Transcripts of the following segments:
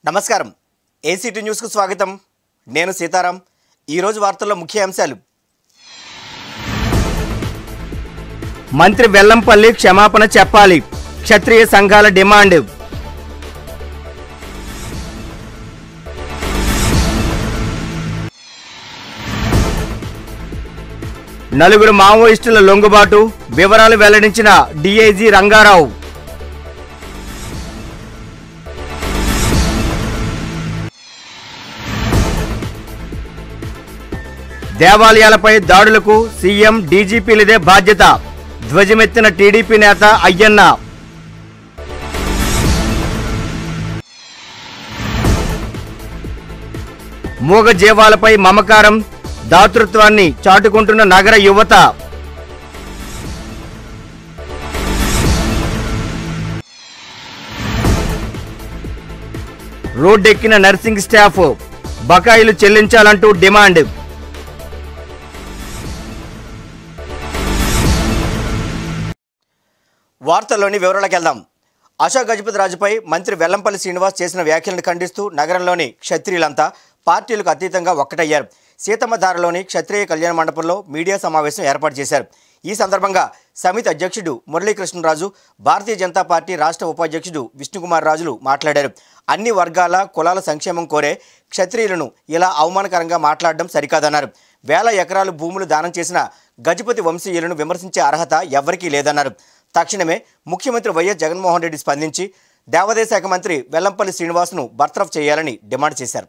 నమస్కారం ఏసీటీ న్యూస్కు స్వాగతం నేను సీతారాం ఈరోజు వార్తల్లో ముఖ్య అంశాలు మంత్రి వెల్లంపల్లి క్షమాపణ చెప్పాలి క్షత్రియ సంఘాల డిమాండ్ నలుగురు మావోయిస్టుల లొంగుబాటు వివరాలు వెల్లడించిన డీఐజీ రంగారావు దేవాలయాలపై దాడులకు సీఎం డీజీపీలదే బాధ్యత ధ్వజమెత్తిన టీడీపీ నేత అయ్యన్న మూగ జీవాలపై మమకారం దాతృత్వాన్ని చాటుకుంటున్న నగర యువత రోడ్డెక్కిన నర్సింగ్ స్టాఫ్ బకాయిలు చెల్లించాలంటూ డిమాండ్ వార్తల్లోని వివరాలకు వెళ్దాం అశోక్ గజపతి రాజుపై మంత్రి వెల్లంపల్లి శ్రీనివాస్ చేసిన వ్యాఖ్యలను ఖండిస్తూ నగరంలోని క్షత్రియులంతా పార్టీలకు అతీతంగా ఒక్కటయ్యారు సీతమ్మధారలోని క్షత్రియ కళ్యాణ మండపంలో మీడియా సమావేశం ఏర్పాటు చేశారు ఈ సందర్భంగా సమితి అధ్యక్షుడు మురళీకృష్ణరాజు భారతీయ జనతా పార్టీ రాష్ట్ర ఉపాధ్యక్షుడు విష్ణుకుమార్ రాజులు మాట్లాడారు అన్ని వర్గాల కులాల సంక్షేమం కోరే క్షత్రియులను ఇలా అవమానకరంగా మాట్లాడడం సరికాదన్నారు వేల ఎకరాలు భూములు దానం చేసిన గజపతి వంశీయులను విమర్శించే అర్హత ఎవరికీ లేదన్నారు తక్షణమే ముఖ్యమంత్రి వైఎస్ జగన్మోహన్ రెడ్డి స్పందించి దేవాదాయ శాఖ మంత్రి వెల్లంపల్లి శ్రీనివాస్ను బర్తరఫ్ చేయాలని డిమాండ్ చేశారు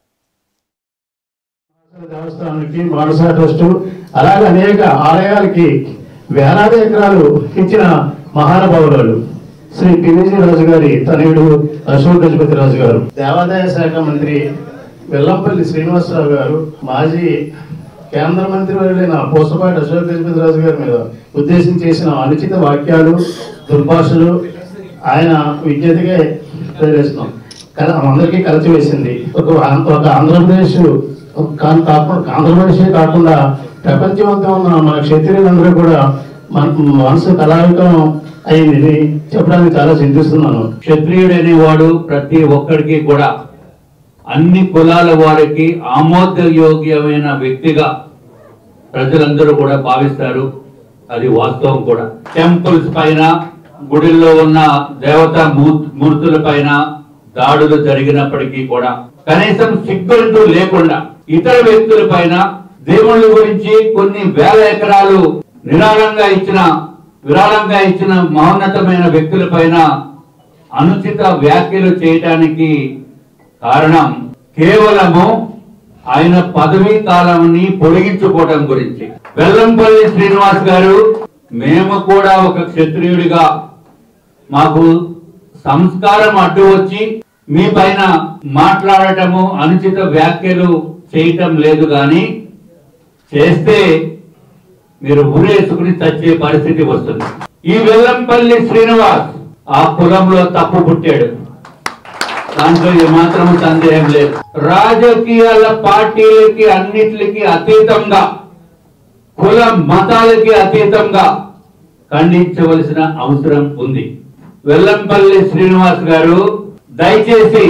దేవస్థానానికి మానస ట్రస్ట్ అలాగే అనేక ఆలయాలకి వేలాది ఎకరాలు ఇచ్చిన మహానుభావులు వాళ్ళు. శ్రీ పివిజి రాజు గారి తనయుడు అశోక్ గజపతి రాజు గారు దేవాదాయ శాఖ మంత్రి వెల్లంపల్లి శ్రీనివాసరావు గారు మాజీ కేంద్ర మంత్రి వర్యులైన పూసపాటి అశోక్ గజపతి రాజు గారి మీద ఉద్దేశం చేసిన అనుచిత వాక్యాలు దుర్భాషలు ఆయన విజ్ఞతగా తెలియజేస్తున్నాం కల అందరికీ కలిసి వేసింది ఒక ఆంధ్ర- ఒక ఆంధ్రప్రదేశ్ కా- కాకుండా ఆంధ్రప్రదేశే కాకుండా ప్రపంచమంతా ఉన్న మన క్షత్రియులందరూ కూడా మన మనసు కళావికం అయింది ఇది చెప్పడానికి చాలా చింతిస్తున్నాను క్షత్రియుడనేవాడు ప్రతి ఒక్కడికి కూడా అన్ని కులాల వారికి ఆమోదయోగ్యమైన వ్యక్తిగా ప్రజలందరూ కూడా భావిస్తారు అది వాస్తవం కూడా టెంపుల్స్ పైన గుడిల్లో ఉన్న దేవతా మూ- మూర్తుల పైన దాడులు జరిగినప్పటికీ కూడా కనీసం సిగ్గుంటూ లేకుండా ఇతర వ్యక్తుల పైన దేవుళ్ళ గురించి కొన్ని వేల ఎకరాలు నిరాళంగా ఇచ్చిన విరాళంగా ఇచ్చిన మహోన్నతమైన వ్యక్తుల పైన అనుచిత వ్యాఖ్యలు చేయటానికి కారణం కేవలము ఆయన పదవీ కాలాన్ని పొడిగించుకోవడం గురించి వెల్లంపల్లి శ్రీనివాస్ గారు మేము కూడా ఒక క్షత్రియుడిగా మాకు సంస్కారం అడ్డు వచ్చి మీ పైన మాట్లాడటము అనుచిత వ్యాఖ్యలు చేయటం లేదు కానీ చేస్తే మీరు ఊరేసుకుని చచ్చే పరిస్థితి వస్తుంది ఈ వెల్లంపల్లి శ్రీనివాస్ ఆ కులంలో తప్పు పుట్టాడు దాంట్లో ఏమాత్రం సందేహం లేదు రాజకీయాల పార్టీలకి అన్నిటికి అతీతంగా కుల మతాలకి అతీతంగా ఖండించవలసిన అవసరం ఉంది వెల్లంపల్లి శ్రీనివాస్ గారు దయచేసి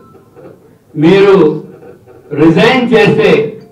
మీరు రిజైన్ చేస్తే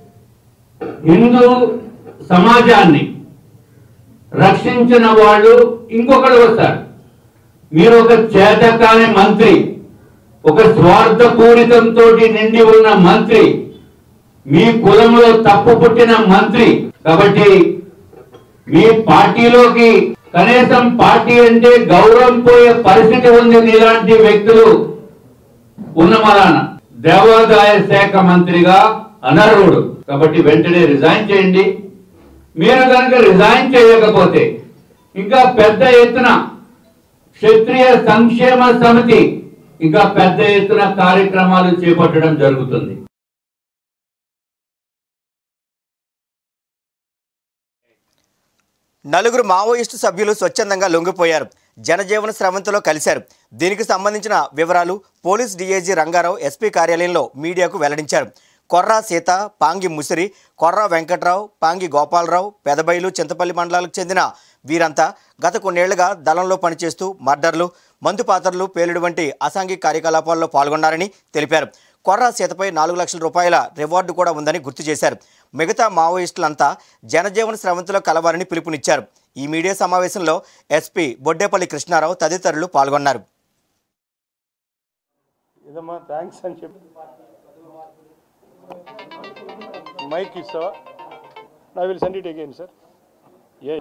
హిందూ సమాజాన్ని రక్షించిన వాళ్ళు ఇంకొకరు వస్తారు మీరు ఒక చేతకాని మంత్రి ఒక స్వార్థపూరితంతో నిండి ఉన్న మంత్రి మీ కులంలో తప్పు పుట్టిన మంత్రి కాబట్టి మీ పార్టీలోకి కనీసం పార్టీ అంటే గౌరవం పోయే పరిస్థితి ఉంది ఇలాంటి వ్యక్తులు ఉన్న మలాన దేవాదాయ శాఖ మంత్రిగా అనర్హుడు కాబట్టి వెంటనే రిజైన్ చేయండి మీరు కనుక రిజైన్ చేయకపోతే ఇంకా పెద్ద ఎత్తున క్షత్రియ సంక్షేమ సమితి ఇంకా పెద్ద ఎత్తున కార్యక్రమాలు చేపట్టడం జరుగుతుంది నలుగురు మావోయిస్టు సభ్యులు స్వచ్ఛందంగా లొంగిపోయారు జనజీవన స్రవంతిలో కలిశారు దీనికి సంబంధించిన వివరాలు పోలీస్ డీఐజీ రంగారావు ఎస్పీ కార్యాలయంలో మీడియాకు వెల్లడించారు కొర్రా సీత పాంగి ముసిరి కొర్రా వెంకట్రావు పాంగి గోపాలరావు పెదబైలు చింతపల్లి మండలాలకు చెందిన వీరంతా గత కొన్నేళ్లుగా దళంలో పనిచేస్తూ మర్డర్లు మందు పాత్రలు పేలుడు వంటి అసాంఘిక కార్యకలాపాల్లో పాల్గొన్నారని తెలిపారు కొర్రా సీతపై నాలుగు లక్షల రూపాయల రివార్డు కూడా ఉందని గుర్తు చేశారు మిగతా మావోయిస్టులంతా జనజీవన స్రవంతిలో కలవారని పిలుపునిచ్చారు ఈ మీడియా సమావేశంలో ఎస్పీ బొడ్డేపల్లి కృష్ణారావు తదితరులు పాల్గొన్నారు ఇదమ్మా థ్యాంక్స్ అని చెప్పి మైక్ ఇస్తావా నా will send it again sir ఏ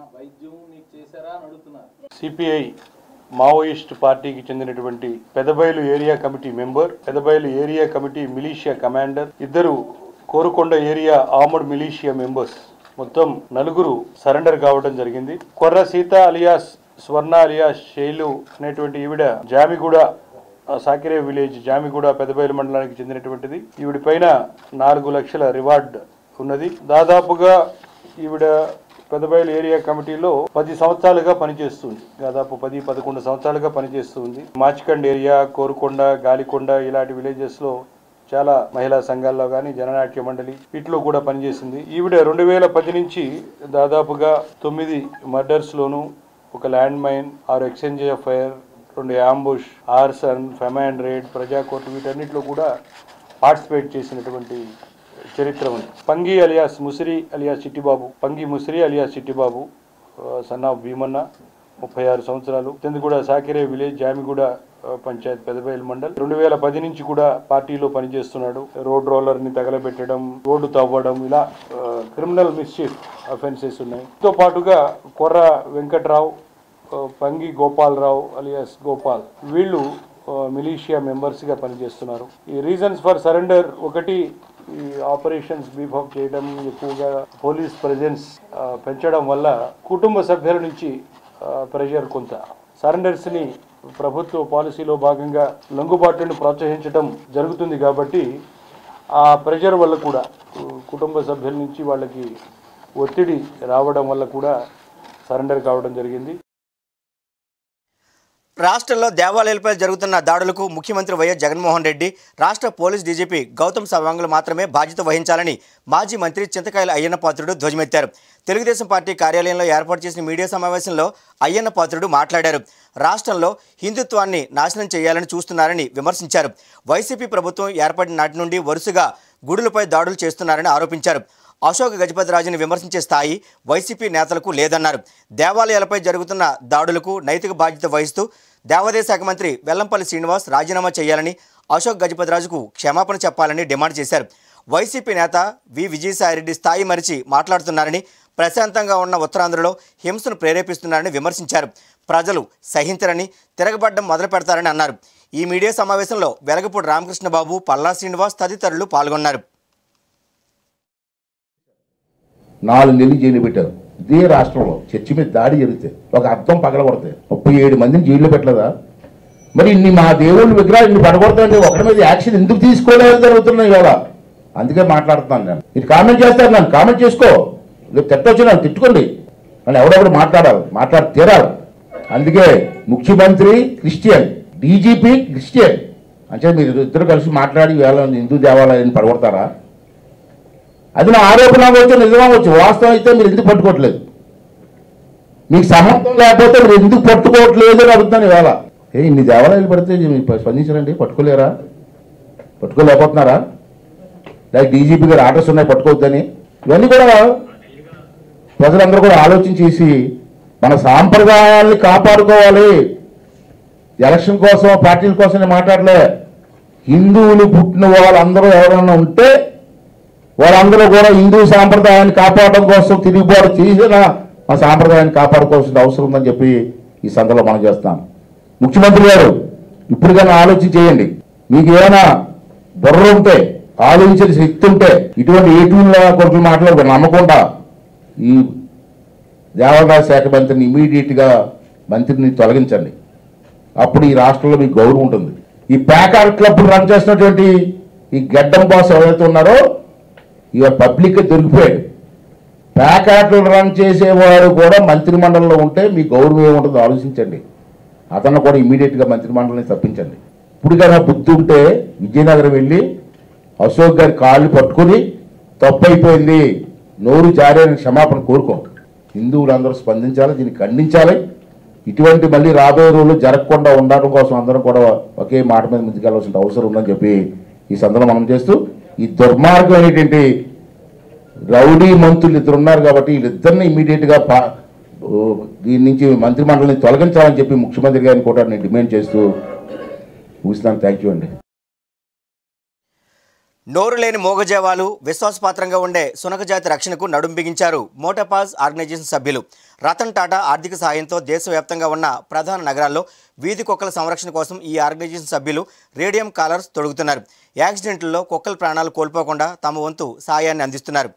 సిపిఐ మావోయిస్ట్ పార్టీకి చెందినటువంటి Pedabayalu area committee member Pedabayalu area committee militia commander ఇద్దరు Korukonda area armed militia members మొత్తం నలుగురు సరెండర్ కావడం జరిగింది కొర్ర సీత అలియాస్ స్వర్ణ అలియాస్ శైలు అనేటువంటి ఈవిడ జామిగూడ ఆ సాకిరే విలేజ్ జామిగూడ పెదబయలు మండలానికి చెందినటువంటిది ఈవిడ పైన నాలుగు లక్షల రివార్డ్ ఉన్నది దాదాపుగా ఈవిడ పెదబయలు ఏరియా కమిటీలో పది సంవత్సరాలుగా పనిచేస్తుంది దాదాపు పది పదకొండు సంవత్సరాలుగా పనిచేస్తుంది మాచికండ్ ఏరియా కోరుకొండ గాలికొండ ఇలాంటి విలేజెస్ లో చాలా మహిళా సంఘాల్లో కానీ జననాట్య మండలి వీటిలో కూడా పనిచేసింది ఈవిడ రెండు వేల పది నుంచి దాదాపుగా తొమ్మిది మర్డర్స్ లోను ఒక ల్యాండ్ మైన్ ఆరు ఎక్స్చేంజ్ ఆఫ్ ఫైర్ రెండు యాంబుష్ ఆర్సన్ ఫెమాండ్ రేడ్ ప్రజాకోర్టు వీటన్నిటిలో కూడా పార్టిసిపేట్ చేసినటువంటి చరిత్ర ఉంది Pangi alias Musiri alias Chittibabu Pangi Musiri alias Chittibabu son of Bheemanna ముప్పై ఆరు సంవత్సరాలు కూడా సాకిరే విలేజ్ జామిగూడ ఆ, పంచాయత్ పెదబయలు మండల్ రెండు వేల పది నుంచి కూడా పార్టీలో పనిచేస్తున్నాడు రోడ్ రోలర్ ని తగలబెట్టడం రోడ్డు తవ్వడం ఇలా క్రిమినల్ మిస్చీఫ్ అఫెన్సెస్ ఉన్నాయి తో పాటుగా కొర్ర వెంకట్రావు ఆ, పంగి గోపాలరావు అలియాస్ గోపాల్ వీళ్ళు ఆ, మిలీషియా మెంబర్స్గా పనిచేస్తున్నారు ఈ రీజన్స్ ఫర్ సరెండర్ ఒకటి ఈ ఆపరేషన్స్ బీఫాప్ చేయడం ఎక్కువగా పోలీస్ ప్రెజెన్స్ పెంచడం వల్ల కుటుంబ సభ్యుల నుంచి ప్రెషర్ కొంత సరెండర్స్ని ప్రభుత్వ పాలసీలో భాగంగా లొంగుబాటును ప్రోత్సహించడం జరుగుతుంది కాబట్టి ఆ ప్రెషర్ వల్ల కూడా ఉ, కుటుంబ సభ్యుల నుంచి వాళ్ళకి ఒత్తిడి రావడం వల్ల కూడా సరెండర్ కావడం జరిగింది రాష్ట్రంలో దేవాలయాలపై జరుగుతున్న దాడులకు ముఖ్యమంత్రి వైఎస్ జగన్మోహన్ రెడ్డి రాష్ట్ర పోలీస్ డీజీపీ గౌతమ్ సవాంగులు మాత్రమే బాధ్యత వహించాలని మాజీ మంత్రి చింతకాయల అయ్యన్న పాత్రుడు ధ్వజమెత్తారు తెలుగుదేశం పార్టీ కార్యాలయంలో ఏర్పాటు చేసిన మీడియా సమావేశంలో అయ్యన్న పాత్రుడు మాట్లాడారు రాష్ట్రంలో హిందుత్వాన్ని నాశనం చేయాలని చూస్తున్నారని విమర్శించారు వైసీపీ ప్రభుత్వం ఏర్పడిన నాటి నుండి వరుసగా గుడులపై దాడులు చేస్తున్నారని ఆరోపించారు అశోక్ గజపతిరాజుని విమర్శించే స్థాయి వైసీపీ నేతలకు లేదన్నారు దేవాలయాలపై జరుగుతున్న దాడులకు నైతిక బాధ్యత వహిస్తూ దేవాదాయ శాఖ మంత్రి వెల్లంపల్లి శ్రీనివాస్ రాజీనామా చేయాలని అశోక్ గజపతిరాజుకు క్షమాపణ చెప్పాలని డిమాండ్ చేశారు వైసీపీ నేత వి విజయసాయిరెడ్డి స్థాయి మరిచి మాట్లాడుతున్నారని ప్రశాంతంగా ఉన్న ఉత్తరాంధ్రలో హింసను ప్రేరేపిస్తున్నారని విమర్శించారు ప్రజలు సహించరని తిరగబడ్డం మొదలు పెడతారని అన్నారు ఈ మీడియా సమావేశంలో వెలగపూడి రామకృష్ణబాబు పల్లా శ్రీనివాస్ తదితరులు పాల్గొన్నారు నాలుగు నెలలు జైలు పెట్టారు ఇదే రాష్ట్రంలో చర్చి మీద దాడి జరిగితే ఒక అర్థం పగలగొడతాయి ముప్పై ఏడు మందిని జైల్లో పెట్టలేదా మరి ఇన్ని మా దేవుళ్ళు విగ్రహాలు ఇన్ని పడగొడతాయంటే ఒకరి మీద యాక్షన్ ఎందుకు తీసుకోలేదు జరుగుతున్నాయి ఇవాళ అందుకే మాట్లాడుతున్నాను నేను మీరు కామెంట్ చేస్తారు నన్ను కామెంట్ చేసుకో రేపు తిట్టొచ్చు నన్ను తిట్టుకోండి నన్ను ఎవడెవడు మాట్లాడాలి మాట్లాడి తీరాలి అందుకే ముఖ్యమంత్రి క్రిస్టియన్ డీజీపీ క్రిస్టియన్ అంటే మీరు ఇద్దరు కలిసి మాట్లాడి వేళ హిందూ దేవాలయాన్ని పడగొడతారా అది నా ఆరోపణ అవ్వచ్చు నిజం అవ్వచ్చు వాస్తవం అయితే మీరు ఎందుకు పట్టుకోవట్లేదు మీకు సమర్థం లేకపోతే మీరు ఎందుకు పట్టుకోవట్లేదు అని అడుగుతాను ఇవాళ ఏ ఇన్ని దేవాలయాలు పడితే మీరు స్పందించరండి పట్టుకోలేరా పట్టుకోలేకపోతున్నారా లేక డీజీపీ గారు ఆర్డర్స్ ఉన్నాయి పట్టుకోవద్దని ఇవన్నీ కూడా ప్రజలందరూ కూడా ఆలోచన చేసి మన సాంప్రదాయాల్ని కాపాడుకోవాలి ఎలక్షన్ కోసం పార్టీల కోసం నేను మాట్లాడలే హిందువులు పుట్టిన వాళ్ళందరూ ఎవరైనా ఉంటే వాళ్ళందరూ కూడా హిందూ సాంప్రదాయాన్ని కాపాడడం కోసం తిరుగుబాటు చేసిన ఆ సాంప్రదాయాన్ని కాపాడుకోవాల్సిన అవసరం ఉందని చెప్పి ఈ సందర్భంలో మనం చేస్తాం ముఖ్యమంత్రి గారు ఇప్పటికైనా ఆలోచన చేయండి మీకు ఏమైనా బుర్ర ఉంటే ఆలోచించే శక్తి ఉంటే ఇటువంటి ఏటూళ్ళ కొడుకులు మాట్లాడు నమ్మకుండా ఈ దేవాదాయ శాఖ మంత్రిని ఇమీడియట్గా మంత్రిని తొలగించండి అప్పుడు ఈ రాష్ట్రంలో మీకు గౌరవం ఉంటుంది ఈ ప్యాకార్ క్లబ్ రన్ చేసినటువంటి ఈ గడ్డం బాస్ ఎవరైతే ఉన్నారో ఇవాళ పబ్లిక్ దొరికిపోయాడు ప్యాకాట్లు రన్ చేసేవాడు కూడా మంత్రి మండలిలో ఉంటే మీ గౌరవం ఏముంటుందో ఆలోచించండి అతను కూడా ఇమీడియట్గా మంత్రి మండలిని తప్పించండి ఇప్పటికైనా బుద్ధి ఉంటే విజయనగరం వెళ్ళి అశోక్ గారి కాళ్ళు పట్టుకుని తప్పు అయిపోయింది నోరు జారైన క్షమాపణ కోరుకో హిందువులందరూ స్పందించాలి దీన్ని ఖండించాలి ఇటువంటి మళ్ళీ రాబోయే రోజులు జరగకుండా ఉండడం కోసం అందరం కూడా ఒకే మాట మీద ముందుకెళ్ళాల్సిన అవసరం ఉందని చెప్పి ఈ సందర్భం మనం చేస్తూ ఈ దుర్మార్గం అనేటువంటి రౌడీ మంత్రులు ఇద్దరు ఉన్నారు కాబట్టి వీళ్ళిద్దరిని ఇమీడియట్ గా పా ఓ, దీని నుంచి మంత్రి మండలిని తొలగించాలని చెప్పి ముఖ్యమంత్రి గారిని కూడా నేను డిమాండ్ చేస్తూ ముగిస్తున్నాను థ్యాంక్ యూ అండి నోరు లేని మోగజేవాలు విశ్వాసపాత్రంగా ఉండే సునక జాతి రక్షణకు నడుం బిగించారు మోటోపాజ్ ఆర్గనైజేషన్ సభ్యులు రతన్ టాటా ఆర్థిక సహాయంతో దేశవ్యాప్తంగా ఉన్న ప్రధాన నగరాల్లో వీధి కుక్కల సంరక్షణ కోసం ఈ ఆర్గనైజేషన్ సభ్యులు రేడియం కాలర్స్ తొడుగుతున్నారు యాక్సిడెంట్లలో కుక్కల ప్రాణాలు కోల్పోకుండా తమ వంతు సాయాన్ని అందిస్తున్నారు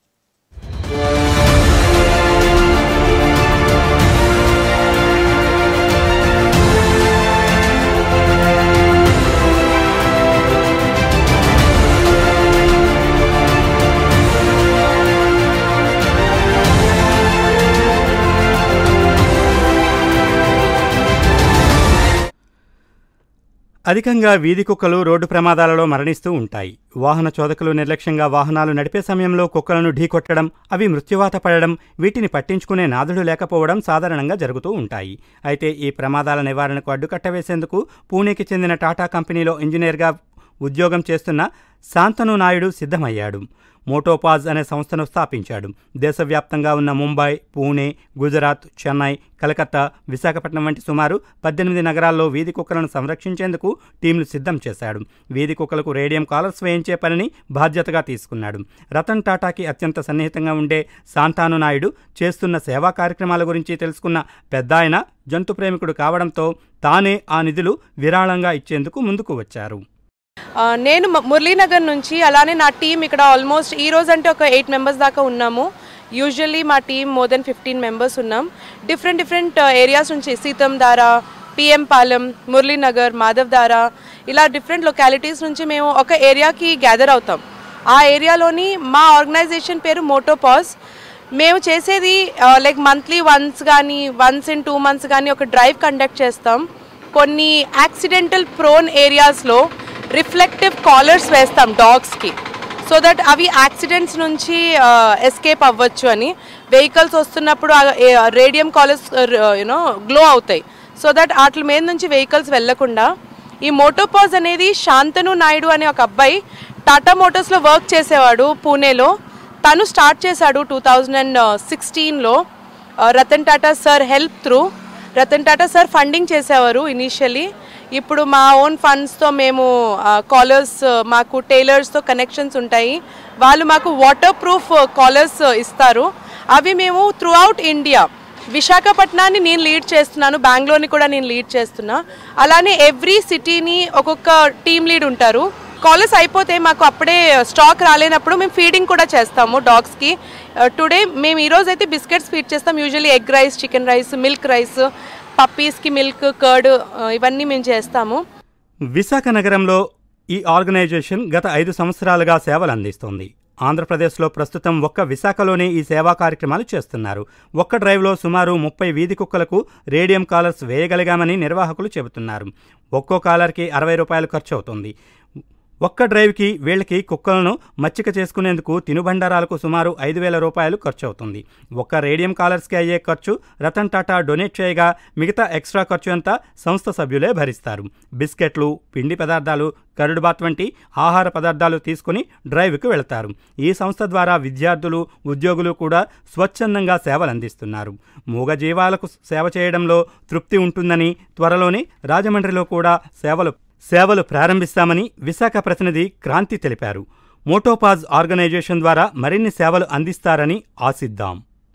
అధికంగా వీధి కుక్కలు రోడ్డు ప్రమాదాలలో మరణిస్తూ ఉంటాయి వాహన చోదకులు నిర్లక్ష్యంగా వాహనాలు నడిపే సమయంలో కుక్కలను ఢీకొట్టడం అవి మృత్యువాత పడడం వీటిని పట్టించుకునే నాదుడు లేకపోవడం సాధారణంగా జరుగుతూ ఉంటాయి అయితే ఈ ప్రమాదాల నివారణకు అడ్డుకట్ట వేసేందుకు పూణేకి చెందిన టాటా కంపెనీలో ఇంజనీర్గా ఉద్యోగం చేస్తున్న శాంతను నాయుడు సిద్ధమయ్యాడు మోటోపాజ్ అనే సంస్థను స్థాపించాడు దేశవ్యాప్తంగా ఉన్న ముంబై పూణే గుజరాత్ చెన్నై కలకత్తా విశాఖపట్నం వంటి సుమారు పద్దెనిమిది నగరాల్లో వీధి కుక్కలను సంరక్షించేందుకు టీంలు సిద్ధం చేశాడు వీధి కుక్కలకు రేడియం కాలర్స్ వేయించే పనిని బాధ్యతగా తీసుకున్నాడు రతన్ టాటాకి అత్యంత సన్నిహితంగా ఉండే శాంతాను నాయుడు చేస్తున్న సేవా కార్యక్రమాల గురించి తెలుసుకున్న పెద్ద ఆయన జంతు ప్రేమికుడు కావడంతో తానే ఆ నిధులు విరాళంగా ఇచ్చేందుకు ముందుకు వచ్చారు ఆ, నేను మ- మురళీనగర్ నుంచి అలానే నా టీం ఇక్కడ ఆల్మోస్ట్ ఈ రోజు అంటే ఒక ఎయిట్ మెంబర్స్ దాకా ఉన్నాము యూజువల్లీ మా team more than fifteen members ఉన్నాం డిఫరెంట్ డిఫరెంట్ ఏరియాస్ నుంచి సీతం దారా పిఎం పాలెం మురళీనగర్ మాధవ్ దారా ఇలా డిఫరెంట్ లొకాలిటీస్ నుంచి మేము ఒక ఏరియాకి గ్యాదర్ అవుతాం ఆ ఏరియాలోని మా ఆర్గనైజేషన్ పేరు మోటోపాస్ మేము చేసేది లైక్ మంత్లీ వన్స్ కానీ వన్స్ ఇన్ టూ మంత్స్ కానీ ఒక డ్రైవ్ కండక్ట్ చేస్తాం కొన్ని యాక్సిడెంటల్ ప్రోన్ ఏరియాస్లో రిఫ్లెక్టివ్ కాలర్స్ వేస్తాం డాగ్స్కి సో దట్ అవి యాక్సిడెంట్స్ నుంచి ఎస్కేప్ అవ్వచ్చు అని వెహికల్స్ వస్తున్నప్పుడు రేడియం కాలర్స్ యూనో గ్లో అవుతాయి సో దట్ వాటి మీద నుంచి వెహికల్స్ వెళ్లకుండా ఈ మోటోపాజ్ అనేది శాంతను నాయుడు అనే ఒక అబ్బాయి టాటా మోటార్స్లో వర్క్ చేసేవాడు పూణేలో తను స్టార్ట్ చేశాడు టూ థౌజండ్ అండ్ సిక్స్టీన్లో Ratan Tata sir help through Ratan Tata sir funding చేసేవారు ఇనీషియలీ ఇప్పుడు మా ఓన్ ఫండ్స్తో మేము కాలర్స్ మాకు టైలర్స్తో కనెక్షన్స్ ఉంటాయి వాళ్ళు మాకు వాటర్ ప్రూఫ్ కాలర్స్ ఇస్తారు అవి మేము త్రూ అవుట్ ఇండియా విశాఖపట్నాన్ని నేను లీడ్ చేస్తున్నాను బెంగళూరుని కూడా నేను లీడ్ చేస్తున్నా అలానే ఎవ్రీ సిటీని ఒక్కొక్క టీమ్ లీడ్ ఉంటారు కాలర్స్ అయిపోతే మాకు అప్పుడే స్టాక్ రాలేనప్పుడు మేము ఫీడింగ్ కూడా చేస్తాము డాగ్స్కి టుడే మేము ఈరోజు అయితే బిస్కెట్స్ ఫీడ్ చేస్తాం usually egg rice chicken rice milk rice పప్పీస్కి మిల్క్ కర్డ్ ఇవన్నీ మేము చేస్తాము విశాఖ నగరంలో ఈ ఆర్గనైజేషన్ గత ఐదు సంవత్సరాలుగా సేవలు అందిస్తోంది ఆంధ్రప్రదేశ్లో ప్రస్తుతం ఒక్క విశాఖలోనే ఈ సేవా కార్యక్రమాలు చేస్తున్నారు ఒక్క డ్రైవ్లో సుమారు ముప్పై వీధి కుక్కలకు రేడియం కాలర్స్ వేయగలిగామని నిర్వాహకులు చెబుతున్నారు ఒక్కో కాలర్కి అరవై రూపాయలు ఖర్చు అవుతుంది ఒక్క డ్రైవ్కి వీళ్ళకి కుక్కలను మచ్చిక చేసుకునేందుకు తినుబండారాలకు సుమారు ఐదు వేల రూపాయలు ఖర్చు అవుతుంది ఒక్క రేడియం కాలర్స్కి అయ్యే ఖర్చు రతన్ టాటా డొనేట్ చేయగా మిగతా ఎక్స్ట్రా ఖర్చు అంతా సంస్థ సభ్యులే భరిస్తారు బిస్కెట్లు పిండి పదార్థాలు కరుడు బాత్ వంటి ఆహార పదార్థాలు తీసుకుని డ్రైవ్కి వెళతారు ఈ సంస్థ ద్వారా విద్యార్థులు ఉద్యోగులు కూడా స్వచ్ఛందంగా సేవలు అందిస్తున్నారు మూగజీవాలకు సేవ చేయడంలో తృప్తి ఉంటుందని త్వరలోనే రాజమండ్రిలో కూడా సేవలు సేవలు ప్రారంభిస్తామని విశాఖ ప్రతినిధి క్రాంతి తెలిపారు మోటోపాజ్ ఆర్గనైజేషన్ ద్వారా మరిన్ని సేవలు అందిస్తారని ఆశిద్దాం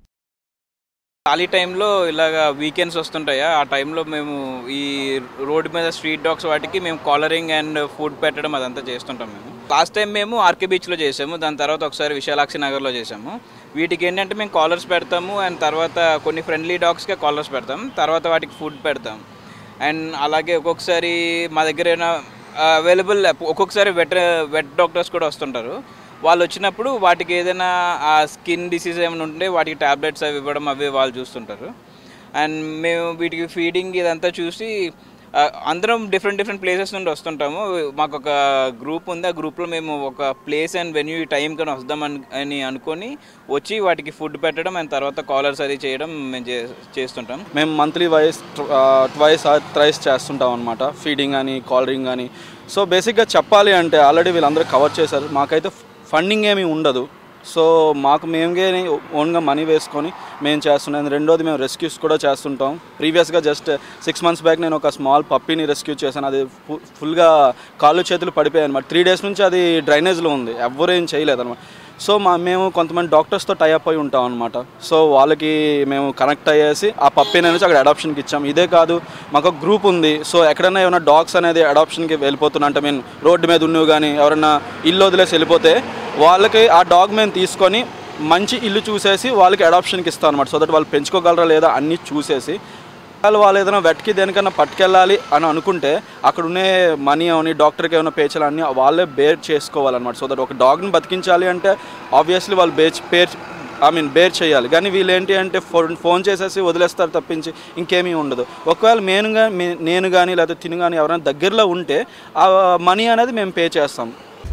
ఖాళీ టైంలో ఇలాగ వీకెండ్స్ వస్తుంటాయా ఆ టైంలో మేము ఈ రోడ్డు మీద స్ట్రీట్ డాగ్స్ వాటికి మేము కాలరింగ్ అండ్ ఫుడ్ పెట్టడం అదంతా చేస్తుంటాం మేము లాస్ట్ టైం మేము ఆర్కే బీచ్లో చేసాము దాని తర్వాత ఒకసారి విశాలాక్షి నగర్లో చేసాము వీటికి ఏంటంటే మేము కాలర్స్ పెడతాము అండ్ తర్వాత కొన్ని ఫ్రెండ్లీ డాగ్స్కే కాలర్స్ పెడతాం తర్వాత వాటికి ఫుడ్ పెడతాం అండ్ అలాగే ఒక్కొక్కసారి మా దగ్గర అవైలబుల్ ఒక్కొక్కసారి వెట్ వెట్ డాక్టర్స్ కూడా వస్తుంటారు వాళ్ళు వచ్చినప్పుడు వాటికి ఏదైనా ఆ స్కిన్ డిసీజ్ ఏమైనా ఉంటే వాటికి టాబ్లెట్స్ అవి ఇవ్వడం అవి వాళ్ళు చూస్తుంటారు అండ్ మేము వీటికి ఫీడింగ్ ఇదంతా చూసి ఆ, అందరం డిఫరెంట్ డిఫరెంట్ ప్లేసెస్ నుండి వస్తుంటాము మాకు ఒక గ్రూప్ ఉంది ఆ గ్రూప్లో మేము ఒక ప్లేస్ అండ్ వెన్యూ ఈ టైం కానీ వద్దామని అని అనుకొని వచ్చి వాటికి ఫుడ్ పెట్టడం అండ్ తర్వాత కాలర్స్ అది చేయడం మేము చే- చేస్తుంటాం మేము మంత్లీ వైస్ ట్వైస్ థ్రైస్ చేస్తుంటాం అనమాట ఫీడింగ్ అని కాలరింగ్ అని సో బేసిక్గా చెప్పాలి అంటే ఆల్రెడీ వీళ్ళందరూ కవర్ చేశారు మాకైతే ఫండింగ్ ఏమీ ఉండదు సో మాకు మేమే ఓన్గా మనీ వేసుకొని మేము చేస్తున్నాం రెండోది మేము రెస్క్యూస్ కూడా చేస్తుంటాం ప్రీవియస్గా జస్ట్ సిక్స్ మంత్స్ బ్యాక్ నేను ఒక స్మాల్ పప్పీని రెస్క్యూ చేశాను అది ఫు- ఫుల్గా కాళ్ళు చేతులు పడిపోయాయి అనమాట త్రీ డేస్ నుంచి అది డ్రైనేజ్లో ఉంది ఎవ్వరు ఏం చేయలేదు అనమాట సో మా మేము కొంతమంది డాక్టర్స్తో టైఅప్ అయి ఉంటాం అనమాట సో వాళ్ళకి మేము కనెక్ట్ అయ్యేసి ఆ పప్పీని అనేసి అక్కడ అడాప్షన్కి ఇచ్చాం ఇదే కాదు మాకు ఒక గ్రూప్ ఉంది సో ఎక్కడైనా ఏమైనా డాగ్స్ అనేది అడాప్షన్కి వెళ్ళిపోతున్నా అంటే మీన్ రోడ్డు మీద ఉన్నవి కానీ ఎవరైనా ఇల్లు వదిలేసి వెళ్ళిపోతే వాళ్ళకి ఆ డాగ్ మేము తీసుకొని మంచి ఇల్లు చూసేసి వాళ్ళకి అడాప్షన్కి ఇస్తాం అనమాట సో దట్ వాళ్ళు పెంచుకోగలరా లేదా అన్నీ చూసేసి వాళ్ళు వాళ్ళు ఏదైనా వెట్కి దేనికన్నా పట్టుకెళ్ళాలి అని అనుకుంటే అక్కడ ఉండే మనీ అవని డాక్టర్కి ఏమైనా పే చేయాలి అన్నీ వాళ్ళే బేర్ చేసుకోవాలన్నమాట సో దట్ ఒక డాగ్ని బతికించాలి అంటే ఆబ్వియస్లీ వాళ్ళు bear pair I mean bear చేయాలి కానీ వీళ్ళు ఏంటి అంటే ఫోన్ ఫోన్ చేసేసి వదిలేస్తారు తప్పించి ఇంకేమీ ఉండదు ఒకవేళ నేను కానీ నేను కానీ లేకపోతే తిని కానీ ఎవరైనా దగ్గరలో ఉంటే ఆ మనీ అనేది మేము పే చేస్తాం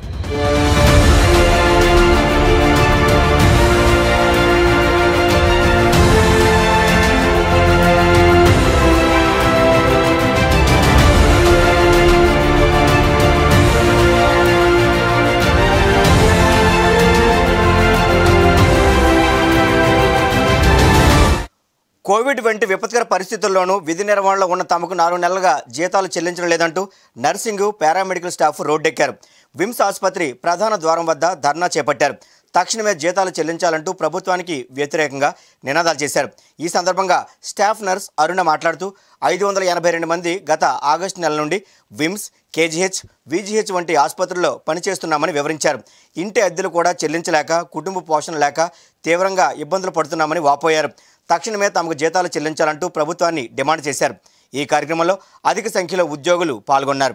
కోవిడ్ వంటి విపత్కర పరిస్థితుల్లోనూ విధి నిర్వహణలో ఉన్న తమకు నాలుగు నెలలుగా జీతాలు చెల్లించడం లేదంటూ నర్సింగ్ పారామెడికల్ స్టాఫ్ రోడ్డెక్కారు విమ్స్ ఆసుపత్రి ప్రధాన ద్వారం వద్ద ధర్నా చేపట్టారు తక్షణమే జీతాలు చెల్లించాలంటూ ప్రభుత్వానికి వ్యతిరేకంగా నినాదాలు చేశారు ఈ సందర్భంగా స్టాఫ్ నర్స్ అరుణ మాట్లాడుతూ ఐదు వందల ఎనభై రెండు మంది గత ఆగస్టు నెల నుండి విమ్స్ కేజీహెచ్ విజిహెచ్ వంటి ఆసుపత్రుల్లో పనిచేస్తున్నామని వివరించారు ఇంటి అద్దెలు కూడా చెల్లించలేక కుటుంబ పోషణ లేక తీవ్రంగా ఇబ్బందులు పడుతున్నామని వాపోయారు తక్షణమే తమకు జీతాలు చెల్లించాలంటూ ప్రభుత్వాన్ని డిమాండ్ చేశారు ఈ కార్యక్రమంలో అధిక సంఖ్యలో ఉద్యోగులు పాల్గొన్నారు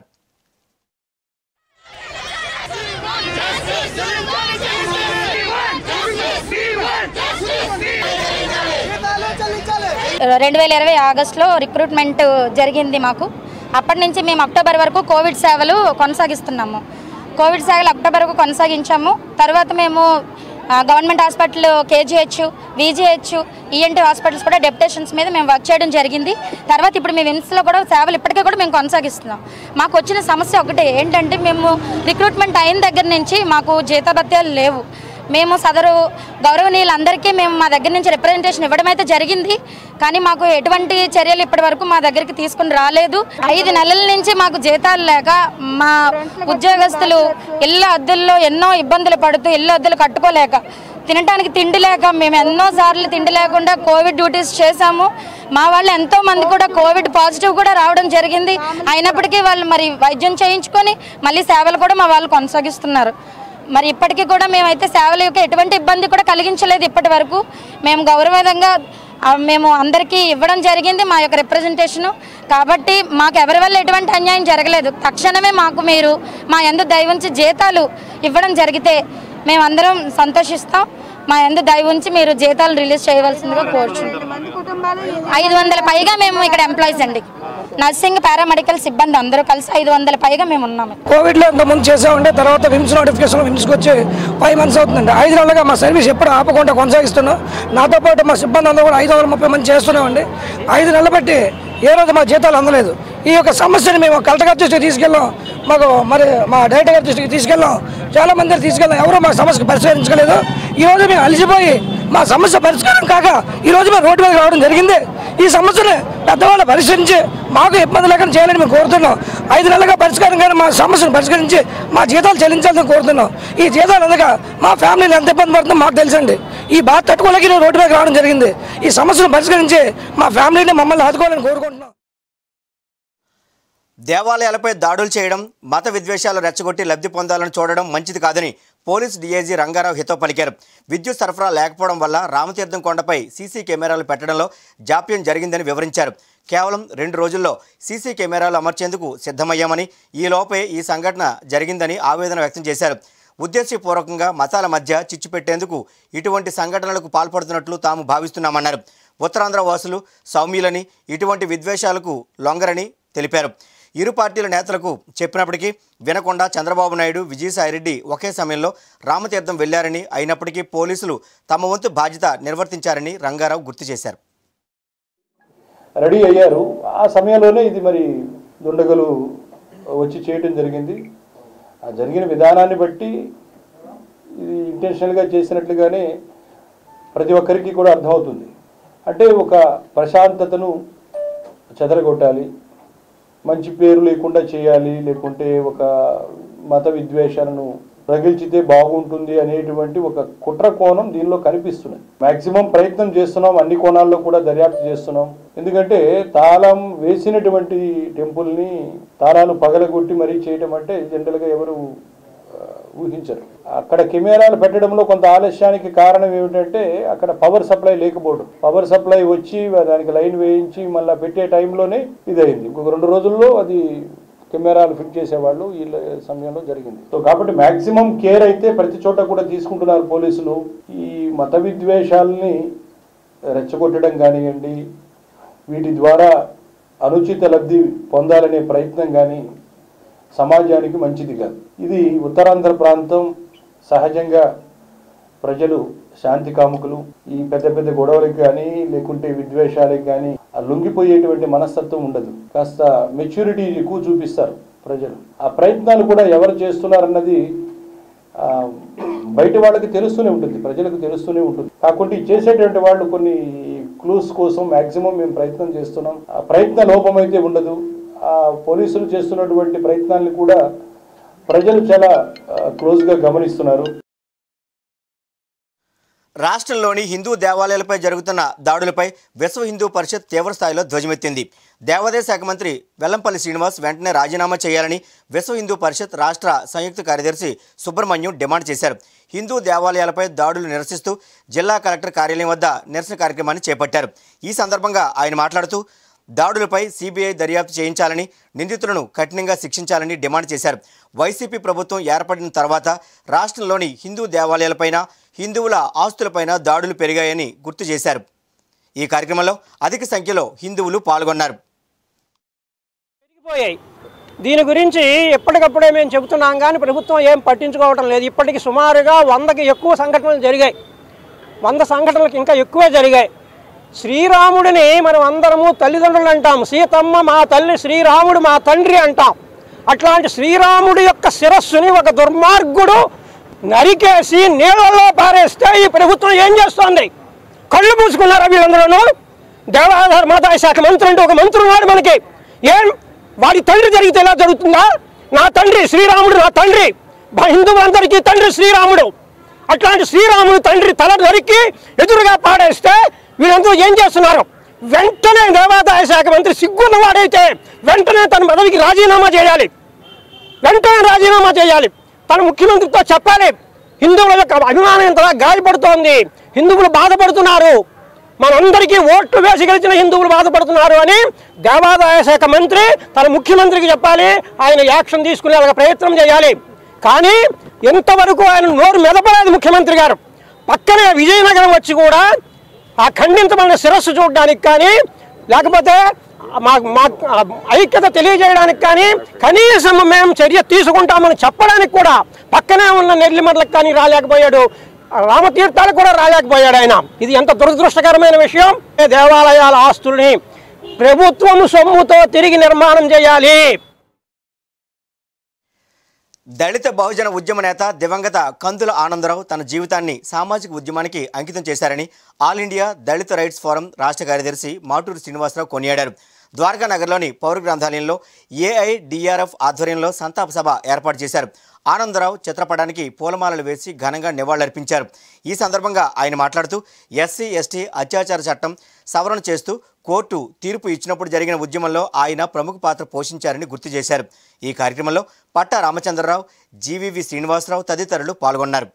రెండు వేల ఇరవై ఆగస్టులో రిక్రూట్మెంట్ జరిగింది మాకు అప్పటి నుంచి మేము అక్టోబర్ వరకు కోవిడ్ సేవలు కొనసాగిస్తున్నాము కోవిడ్ సేవలు అక్టోబర్ వరకు కొనసాగించాము తర్వాత మేము ఆ, government hospital KGH VGH ENT hospitals కూడా డెప్యుటేషన్స్ మీద మేము వర్క్ చేయడం జరిగింది తర్వాత ఇప్పుడు మేము విమ్స్లో కూడా సేవలు ఇప్పటికే కూడా మేము కొనసాగిస్తున్నాం మాకు వచ్చిన సమస్య ఒకటే ఏంటంటే మేము రిక్రూట్మెంట్ అయిన దగ్గర నుంచి మాకు జీతభత్యాలు లేవు మేము సదరు గౌరవనీయులందరికీ మేము మా దగ్గర నుంచి రిప్రజెంటేషన్ ఇవ్వడం అయితే జరిగింది కానీ మాకు ఎటువంటి చర్యలు ఇప్పటి వరకు మా దగ్గరికి తీసుకుని రాలేదు ఐదు నెలల నుంచి మాకు జీతాలు లేక మా ఉద్యోగస్తులు ఇళ్ళ అద్దెల్లో ఎన్నో ఇబ్బందులు పడుతూ ఇళ్ళ అద్దెలు కట్టుకోలేక తినడానికి తిండి లేక మేము ఎన్నో సార్లు తిండి లేకుండా కోవిడ్ డ్యూటీస్ చేశాము మా వాళ్ళు ఎంతో మంది కూడా కోవిడ్ పాజిటివ్ కూడా రావడం జరిగింది అయినప్పటికీ వాళ్ళు మరి వైద్యం చేయించుకొని మళ్ళీ సేవలు కూడా మా వాళ్ళు కొనసాగిస్తున్నారు మరి ఇప్పటికీ కూడా మేమైతే సేవల యొక్క ఎటువంటి ఇబ్బంది కూడా కలిగించలేదు ఇప్పటి వరకు మేము గౌరవదంగా ఆ, మేము అందరికీ ఇవ్వడం జరిగింది మా యొక్క రిప్రజెంటేషను కాబట్టి మాకు ఎవరి వల్ల ఎటువంటి అన్యాయం జరగలేదు తక్షణమే మాకు మీరు మా ఎందు దయవుంచి జీతాలు ఇవ్వడం జరిగితే మేమందరం సంతోషిస్తాం మా ఎందు దయవుంచి మీరు జీతాలు రిలీజ్ చేయవలసిందిగా కోరుచున్నాం ఐదు వందల పైగా మేము ఇక్కడ ఎంప్లాయీస్ అండి నర్సింగ్ పారామెడికల్ సిబ్బంది అందరూ కలిసి ఐదు వందల పైగా మేము ఉన్నాము కోవిడ్లో ఇంత ముందు చేసామంటే తర్వాత విమ్స్ నోటిఫికేషన్ విమ్స్కి వచ్చి ఫైవ్ మంత్స్ అవుతుందండి ఐదు నెలలుగా మా సర్వీస్ ఎప్పుడు ఆపకుండా కొనసాగిస్తున్నాం నాతో పాటు మా సిబ్బంది అందరూ కూడా ఐదు వందల ముప్పై మంది చేస్తున్నామండి ఐదు నెలలు బట్టి ఏ రోజు మా జీతాలు అందలేదు ఈ యొక్క సమస్యని మేము కలెక్టర్ గారి దృష్టికి తీసుకెళ్ళాం మాకు మరి మా డైరెక్టర్ గారి దృష్టికి తీసుకెళ్ళాం చాలా మంది దగ్గరికి తీసుకెళ్ళాం ఎవరు మా సమస్యకు పరిష్కరించలేదు ఈ రోజు మేము అలసిపోయి మా సమస్య పరిష్కారం కాక ఈ రోజు మేము రోడ్డు మీద రావడం జరిగింది ఈ సమస్యని పెద్దవాళ్ళు పరిష్కరించి మాకు ఇబ్బంది లేకుండా చేయాలని మేము కోరుతున్నాం ఐదు నెలలుగా పరిష్కారం కానీ మా సమస్యను పరిష్కరించి మా జీతాలు చెల్లించాలని కోరుతున్నాం ఈ జీతాలు అందక మా ఫ్యామిలీని ఎంత ఇబ్బంది పడుతుందో మాకు తెలుసండి ఈ బాధ తట్టుకోలేక ఈరోజు రోడ్డు మీద రావడం జరిగింది ఈ సమస్యను పరిష్కరించి మా ఫ్యామిలీని మమ్మల్ని ఆదుకోవాలని కోరుకుంటున్నాం దేవాలయాలపై దాడులు చేయడం మత విద్వేషాలు రెచ్చగొట్టి లబ్ధి పొందాలని చూడడం మంచిది కాదని పోలీస్ డీఐజీ రంగారావు హితో పలికారు విద్యుత్ సరఫరా లేకపోవడం వల్ల రామతీర్థం కొండపై సీసీ కెమెరాలు పెట్టడంలో జాప్యం జరిగిందని వివరించారు కేవలం రెండు రోజుల్లో సీసీ కెమెరాలు అమర్చేందుకు సిద్ధమయ్యామని ఈ లోపే ఈ సంఘటన జరిగిందని ఆవేదన వ్యక్తం చేశారు ఉద్దేశపూర్వకంగా మతాల మధ్య చిచ్చు పెట్టేందుకు ఇటువంటి సంఘటనలకు పాల్పడుతున్నట్లు తాము భావిస్తున్నామన్నారు ఉత్తరాంధ్ర వాసులు సౌమ్యులని ఇటువంటి విద్వేషాలకు లొంగరని తెలిపారు ఇరు పార్టీల నేతలకు చెప్పినప్పటికీ వినకుండా చంద్రబాబు నాయుడు విజయసాయిరెడ్డి ఒకే సమయంలో రామతీర్థం వెళ్లారని అయినప్పటికీ పోలీసులు తమ వంతు బాధ్యత నిర్వర్తించారని రంగారావు గుర్తు చేశారు రెడీ అయ్యారు ఆ సమయంలోనే ఇది మరి దుండగలు వచ్చి చేయడం జరిగింది ఆ జరిగిన విధానాన్ని బట్టి ఇది ఇంటెన్షనల్గా చేసినట్లుగానే ప్రతి ఒక్కరికి కూడా అర్థమవుతుంది అంటే ఒక ప్రశాంతతను చెదరగొట్టాలి మంచి పేరు లేకుండా చేయాలి లేకుంటే ఒక మత విద్వేషాలను రగిల్చితే బాగుంటుంది అనేటువంటి ఒక కుట్ర కోణం దీనిలో కనిపిస్తున్నది మాక్సిమం ప్రయత్నం చేస్తున్నాం అన్ని కోణాల్లో కూడా దర్యాప్తు చేస్తున్నాం ఎందుకంటే తాళం వేసినటువంటి టెంపుల్ని తాళాలు పగలగొట్టి మరీ చేయడం అంటే జనరల్గా ఎవరు ఆ, ఊహించరు అక్కడ కెమెరాలు పెట్టడంలో కొంత ఆలస్యానికి కారణం ఏమిటంటే అక్కడ పవర్ సప్లై లేకపోవడం పవర్ సప్లై వచ్చి దానికి లైన్ వేయించి మళ్ళీ పెట్టే టైంలోనే ఇదైంది ఇంకొక రెండు రోజుల్లో అది కెమెరాలు ఫిట్ చేసేవాళ్ళు ఈ సమయంలో జరిగింది సో కాబట్టి మాక్సిమం కేర్ అయితే ప్రతి చోట కూడా తీసుకుంటున్నారు పోలీసులు ఈ మత విద్వేషాలని రెచ్చగొట్టడం కానివ్వండి వీటి ద్వారా అనుచిత లబ్ధి పొందాలనే ప్రయత్నం కానీ సమాజానికి మంచిది కాదు ఇది ఉత్తరాంధ్ర ప్రాంతం సహజంగా ప్రజలు శాంతి కాముకులు ఈ పెద్ద పెద్ద గొడవలకు కానీ లేకుంటే విద్వేషాలకు కానీ ఆ లొంగిపోయేటువంటి మనస్తత్వం ఉండదు కాస్త మెచ్యూరిటీ ఎక్కువ చూపిస్తారు ప్రజలు ఆ ప్రయత్నాలు కూడా ఎవరు చేస్తున్నారన్నది ఆ, బయట వాళ్ళకి తెలుస్తూనే ఉంటుంది ప్రజలకు తెలుస్తూనే ఉంటుంది కాకుండా ఈ చేసేటువంటి వాళ్ళు కొన్ని క్లూస్ కోసం మాక్సిమం మేము ప్రయత్నం చేస్తున్నాం ఆ ప్రయత్న లోపం అయితే ఉండదు ఆ పోలీసులు చేస్తున్నటువంటి ప్రయత్నాన్ని కూడా ప్రజలు చాలా క్లోజ్గా గమనిస్తున్నారు రాష్ట్రంలోని హిందూ దేవాలయాలపై జరుగుతున్న దాడులపై విశ్వ హిందూ పరిషత్ తీవ్రస్థాయిలో ధ్వజమెత్తింది దేవాదాయ శాఖ మంత్రి వెల్లంపల్లి శ్రీనివాస్ వెంటనే రాజీనామా చేయాలని విశ్వ హిందూ పరిషత్ రాష్ట్ర సంయుక్త కార్యదర్శి సుబ్రహ్మణ్యం డిమాండ్ చేశారు హిందూ దేవాలయాలపై దాడులు నిరసిస్తూ జిల్లా కలెక్టర్ కార్యాలయం వద్ద నిరసన కార్యక్రమాన్ని చేపట్టారు ఈ సందర్భంగా ఆయన మాట్లాడుతూ దాడులపై సిబిఐ దర్యాప్తు చేయించాలని నిందితులను కఠినంగా శిక్షించాలని డిమాండ్ చేశారు వైసీపీ ప్రభుత్వం ఏర్పడిన తర్వాత రాష్ట్రంలోని హిందూ దేవాలయాలపైన హిందువుల ఆస్తులపైన దాడులు పెరిగాయని గుర్తు చేశారు ఈ కార్యక్రమంలో అధిక సంఖ్యలో హిందువులు పాల్గొన్నారు పోయాయి దీని గురించి ఎప్పటికప్పుడే మేము చెబుతున్నాం కానీ ప్రభుత్వం ఏం పట్టించుకోవటం లేదు ఇప్పటికి సుమారుగా వందకి ఎక్కువ సంఘటనలు జరిగాయి వంద సంఘటనలకు ఇంకా ఎక్కువే జరిగాయి శ్రీరాముడిని మనం అందరము తల్లిదండ్రులు అంటాం సీతమ్మ మా తల్లి శ్రీరాముడు మా తండ్రి అంటాం అట్లాంటి శ్రీరాముడి యొక్క శిరస్సుని ఒక దుర్మార్గుడు నరికేసి నీళ్ళలో పారేస్తే ఈ ప్రభుత్వం ఏం చేస్తోంది కళ్ళు మూసుకున్నారా వీళ్ళందరూ దేవాదాయ మాదాయ శాఖ మంత్రి అంటే ఒక మంత్రి ఉన్నాడు మనకి ఏం వాడి తండ్రి జరిగితే ఎలా జరుగుతుందా నా తండ్రి శ్రీరాముడు నా తండ్రి మా హిందువులందరికీ తండ్రి శ్రీరాముడు అట్లాంటి శ్రీరాముడు తండ్రి తల నరికి ఎదురుగా పాడేస్తే వీళ్ళందరూ ఏం చేస్తున్నారు వెంటనే దేవాదాయ శాఖ మంత్రి సిగ్గున్న వాడైతే వెంటనే తన పదవికి రాజీనామా చేయాలి వెంటనే రాజీనామా చేయాలి తన ముఖ్యమంత్రితో చెప్పాలి హిందువుల యొక్క అభిమానం ఇంతలా గాయపడుతోంది హిందువులు బాధపడుతున్నారు మనందరికీ ఓట్లు వేసి గెలిచిన హిందువులు బాధపడుతున్నారు అని దేవాదాయ శాఖ మంత్రి తన ముఖ్యమంత్రికి చెప్పాలి ఆయన యాక్షన్ తీసుకునేలాగా ప్రయత్నం చేయాలి కానీ ఎంతవరకు ఆయన నోరు మెదపలేదు ముఖ్యమంత్రి గారు పక్కనే విజయనగరం వచ్చి కూడా ఆ ఖండించబడిన శిరస్సు చూడడానికి కానీ లేకపోతే మా మా ఐక్యత తెలియజేయడానికి కానీ కనీసం మేము చర్య తీసుకుంటామని చెప్పడానికి కూడా పక్కనే ఉన్న నెల్లిమర్లకు కానీ రాలేకపోయాడు రామతీర్థాలకు కూడా రాలేకపోయాడు ఆయన ఇది ఎంత దురదృష్టకరమైన విషయం దేవాలయాల ఆస్తుల్ని ప్రభుత్వం సొమ్ముతో తిరిగి నిర్మాణం చేయాలి దళిత బహుజన ఉద్యమ నేత దివంగత కందుల ఆనందరావు తన జీవితాన్ని సామాజిక ఉద్యమానికి అంకితం చేశారని All India Dalit Rights Forum రాష్ట్ర కార్యదర్శి మాటూరు శ్రీనివాసరావు కొనియాడారు ద్వారకా నగర్లోని పౌర గ్రంథాలయంలో ఏఐడిఆర్ఎఫ్ ఆధ్వర్యంలో సంతాప సభ ఏర్పాటు చేశారు ఆనందరావు చిత్రపటానికి పూలమాలలు వేసి ఘనంగా నివాళులర్పించారు ఈ సందర్భంగా ఆయన మాట్లాడుతూ ఎస్సీ ఎస్టీ అత్యాచార చట్టం సవరణ చేస్తూ కోర్టు తీర్పు ఇచ్చినప్పుడు జరిగిన ఉద్యమంలో ఆయన ప్రముఖ పాత్ర పోషించారని గుర్తు చేశారు ఈ కార్యక్రమంలో పట్టా రామచంద్రరావు జీవీవి శ్రీనివాసరావు తదితరులు పాల్గొన్నారు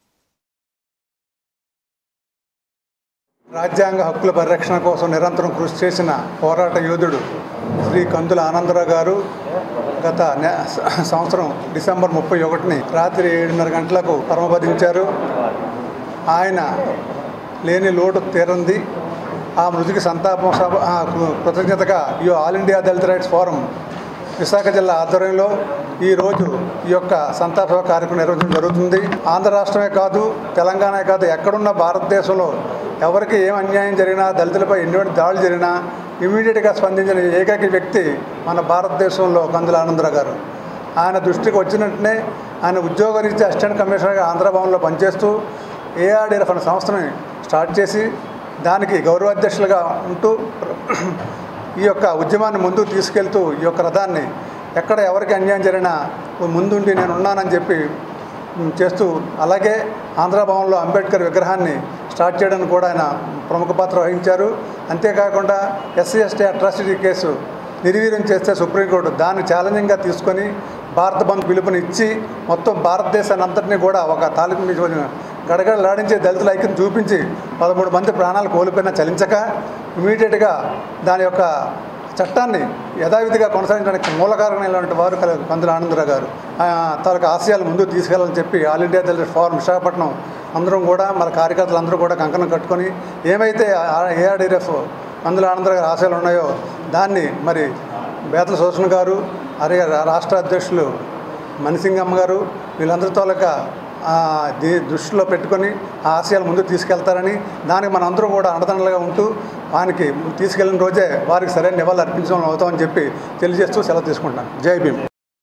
రాజ్యాంగ హక్కుల పరిరక్షణ కోసం నిరంతరం కృషి చేసిన పోరాట యోధుడు శ్రీ కందుల ఆనందరావు గారు గత నె- సంవత్సరం డిసెంబర్ ముప్పై ఒకటిని రాత్రి ఏడున్నర గంటలకు పరమపదించారు ఆయన లేని లోటు తీరంది ఆ మృతికి సంతాపం సభ ఆ, కృ- కృతజ్ఞతగా ఈ All India Dalit Rights Forum Visakha జిల్లా ఆధ్వర్యంలో ఈరోజు ఈ యొక్క సంతాప సభ కార్యక్రమం నిర్వహించడం జరుగుతుంది ఆంధ్ర రాష్ట్రమే కాదు తెలంగాణ కాదు ఎక్కడున్న భారతదేశంలో ఎవరికి ఏం అన్యాయం జరిగినా దళితులపై ఎటువంటి దాడులు జరిగినా ఇమీడియట్గా స్పందించిన ఏకైక వ్యక్తి మన భారతదేశంలో కందుల ఆనందరావు గారు ఆయన దృష్టికి వచ్చిన వెంటనే ఆయన ఉద్యోగరీత్యా అసిస్టెంట్ కమిషనర్గా ఆంధ్రభవన్లో పనిచేస్తూ ఏఆర్డీఎఫ్ అనే సంస్థని స్టార్ట్ చేసి దానికి గౌరవాధ్యక్షులుగా ఉంటూ ఈ యొక్క ఉద్యమాన్ని ముందుకు తీసుకెళ్తూ ఈ యొక్క రథాన్ని ఎక్కడ ఎవరికి అన్యాయం జరిగినా ముందుండి నేను ఉన్నానని చెప్పి ఉమ్, చేస్తూ అలాగే ఆంధ్రభవన్లో అంబేద్కర్ విగ్రహాన్ని స్టార్ట్ చేయడానికి కూడా ఆయన ప్రముఖ పాత్ర వహించారు అంతేకాకుండా ఎస్సీ ఎస్టీ అట్రాసిటీ కేసు నిర్వీర్యం చేస్తే సుప్రీంకోర్టు దాన్ని ఛాలెంజింగ్గా తీసుకొని భారత బంద్ పిలుపుని ఇచ్చి మొత్తం భారతదేశాన్ని అంతటినీ కూడా ఒక తాలూకు గడగడలాడించే దళితుల ఐక్యం చూపించి పదమూడు మంది ప్రాణాలు కోల్పోయినా చలించక ఇమీడియట్గా దాని యొక్క చట్టాన్ని యథావిధిగా కొనసాగించడానికి మూలకారణమైనటువంటి వారు కల- కందుల ఆనందరావు గారు ఆ తాలూకు ఆశయాలు ముందుకు తీసుకెళ్లాలని చెప్పి All India Dalit Forum Visakhapatnam అందరం కూడా మన కార్యకర్తలు అందరూ కూడా కంకణం కట్టుకొని ఏమైతే ఏఆర్డీఎఫ్ కందుల ఆనందరావు గారి ఆశయాలు ఉన్నాయో దాన్ని మరి బేతల శోషణ గారు అలాగే రా- రాష్ట్ర అధ్యక్షులు మణిసింగమ్మ గారు వీళ్ళందరి తాలూకా ఆ, దీ దృష్టిలో పెట్టుకొని ఆ ఆశయాలు ముందుకు తీసుకెళ్తారని దానికి మనందరం కూడా అండదండలుగా ఉంటూ ఆయనకి తీసుకెళ్లిన రోజే వారికి సరైన నివాళులు అర్పించడం అవుతామని చెప్పి తెలియజేస్తూ సెలవు తీసుకుంటాను జై భీమ్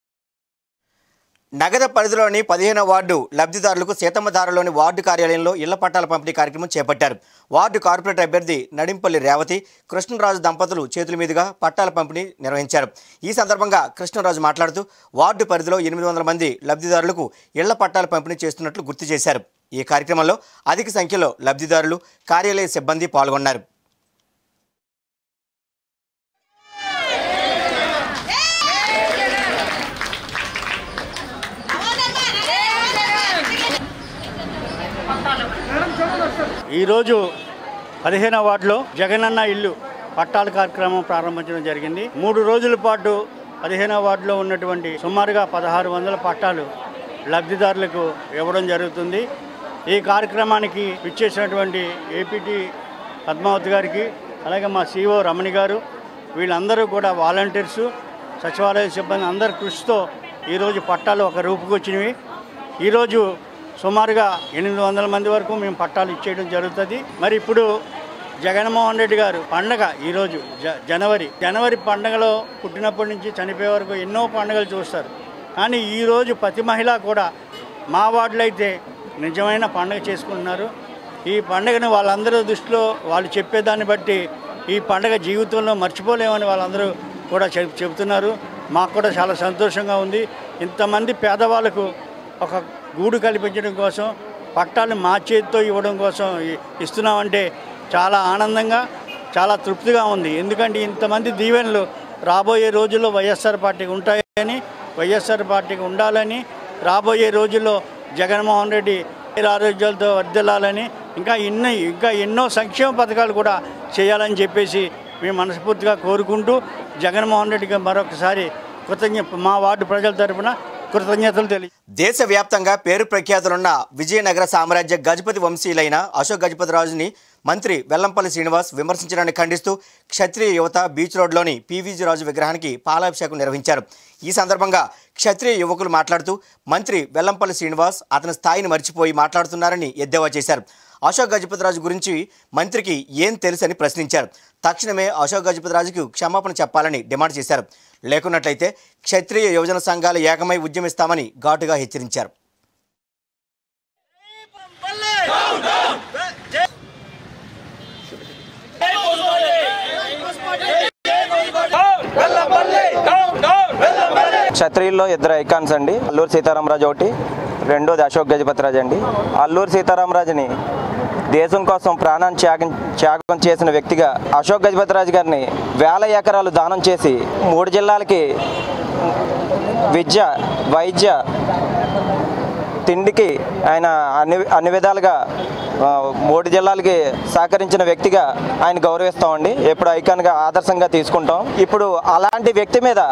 నగద పరిధిలోని పదిహేనవ వార్డు లబ్ధిదారులకు సీతమ్మధారలోని వార్డు కార్యాలయంలో ఇళ్ల పట్టాల పంపిణీ కార్యక్రమం చేపట్టారు వార్డు కార్పొరేటర్ అభ్యర్థి నడింపల్లి రేవతి కృష్ణరాజు దంపతులు చేతుల మీదుగా పట్టాల పంపిణీ నిర్వహించారు ఈ సందర్భంగా కృష్ణరాజు మాట్లాడుతూ వార్డు పరిధిలో ఎనిమిది వందల మంది లబ్ధిదారులకు ఇళ్ల పట్టాల పంపిణీ చేస్తున్నట్లు గుర్తు చేశారు ఈ కార్యక్రమంలో అధిక సంఖ్యలో లబ్ధిదారులు కార్యాలయ సిబ్బంది పాల్గొన్నారు ఈరోజు పదిహేనవ వార్డులో జగనన్న ఇల్లు పట్టాల కార్యక్రమం ప్రారంభించడం జరిగింది మూడు రోజుల పాటు పదిహేనవ వార్డులో ఉన్నటువంటి సుమారుగా పదహారు వందల పట్టాలు లబ్ధిదారులకు ఇవ్వడం జరుగుతుంది ఈ కార్యక్రమానికి ఇచ్చేసినటువంటి ఏపీటీ పద్మావతి గారికి అలాగే మా సిఓ రమణి గారు వీళ్ళందరూ కూడా వాలంటీర్సు సచివాలయ సిబ్బంది అందరి కృషితో ఈరోజు పట్టాలు ఒక రూపుకొచ్చినవి ఈరోజు సుమారుగా ఎనిమిది వందల మంది వరకు మేము పట్టాలు ఇచ్చేయడం జరుగుతుంది మరి ఇప్పుడు జగన్మోహన్ రెడ్డి గారు పండగ ఈరోజు జ జనవరి జనవరి పండగలో పుట్టినప్పటి నుంచి చనిపోయే వరకు ఎన్నో పండుగలు చూస్తారు కానీ ఈరోజు ప్రతి మహిళ కూడా మా వార్డులో అయితే నిజమైన పండుగ చేసుకుంటున్నారు ఈ పండుగను వాళ్ళందరూ దృష్టిలో వాళ్ళు చెప్పేదాన్ని బట్టి ఈ పండుగ జీవితంలో మర్చిపోలేమని వాళ్ళందరూ కూడా చెప్ చెబుతున్నారు మాకు కూడా చాలా సంతోషంగా ఉంది ఇంతమంది పేదవాళ్ళకు ఒక గూడు కల్పించడం కోసం పట్టాలు మా చేతితో ఇవ్వడం కోసం ఇ- ఇస్తున్నామంటే చాలా ఆనందంగా చాలా తృప్తిగా ఉంది ఎందుకంటే ఇంతమంది దీవెనలు రాబోయే రోజుల్లో వైఎస్ఆర్ పార్టీకి ఉంటాయని వైఎస్ఆర్ పార్టీకి ఉండాలని రాబోయే రోజుల్లో జగన్మోహన్ రెడ్డి ఆరోగ్యాలతో వర్ధిల్లాలని ఇంకా ఎన్నో ఇంకా ఎన్నో సంక్షేమ పథకాలు కూడా చేయాలని చెప్పేసి మేము మనస్ఫూర్తిగా కోరుకుంటూ జగన్మోహన్ రెడ్డికి మరొకసారి కృతజ్ఞ మా వార్డు ప్రజల తరపున కృతజ్ఞతలు తెలియ దేశవ్యాప్తంగా పేరు ప్రఖ్యాతులున్న విజయనగర సామ్రాజ్య గజపతి వంశీయులైన అశోక్ గజపతి రాజుని మంత్రి వెల్లంపల్లి శ్రీనివాస్ విమర్శించడాన్ని ఖండిస్తూ క్షత్రియ యువత బీచ్ రోడ్లోని పీవీజీ రాజు విగ్రహానికి పాలాభిషేకం నిర్వహించారు ఈ సందర్భంగా క్షత్రియ యువకులు మాట్లాడుతూ మంత్రి వెల్లంపల్లి శ్రీనివాస్ అతని స్థాయిని మర్చిపోయి మాట్లాడుతున్నారని ఎద్దేవా చేశారు అశోక్ గజపతిరాజు గురించి మంత్రికి ఏం తెలుసని ప్రశ్నించారు తక్షణమే అశోక్ గజపతిరాజుకు క్షమాపణ చెప్పాలని డిమాండ్ చేశారు లేకున్నట్లయితే క్షత్రియ యువజన సంఘాలు ఏకమై ఉద్యమిస్తామని ఘాటుగా హెచ్చరించారు క్షత్రియుల్లో ఇద్దరు ఐకాన్స్ అండి అల్లూరు సీతారామరాజు ఒకటి రెండోది అశోక్ గజపతిరాజు అండి అల్లూరు సీతారామరాజుని దేశం కోసం ప్రాణాన్ని త్యాగం త్యాగం చేసిన వ్యక్తిగా అశోక్ గజపతిరాజు గారిని వేల ఎకరాలు దానం చేసి మూడు జిల్లాలకి విద్య వైద్య తిండికి ఆయన అన్ని అన్ని విధాలుగా ఆ, మూడు జిల్లాలకి సహకరించిన వ్యక్తిగా ఆయన గౌరవిస్తామండి ఎప్పుడు ఐకాన్గా ఆదర్శంగా తీసుకుంటాం ఇప్పుడు అలాంటి వ్యక్తి మీద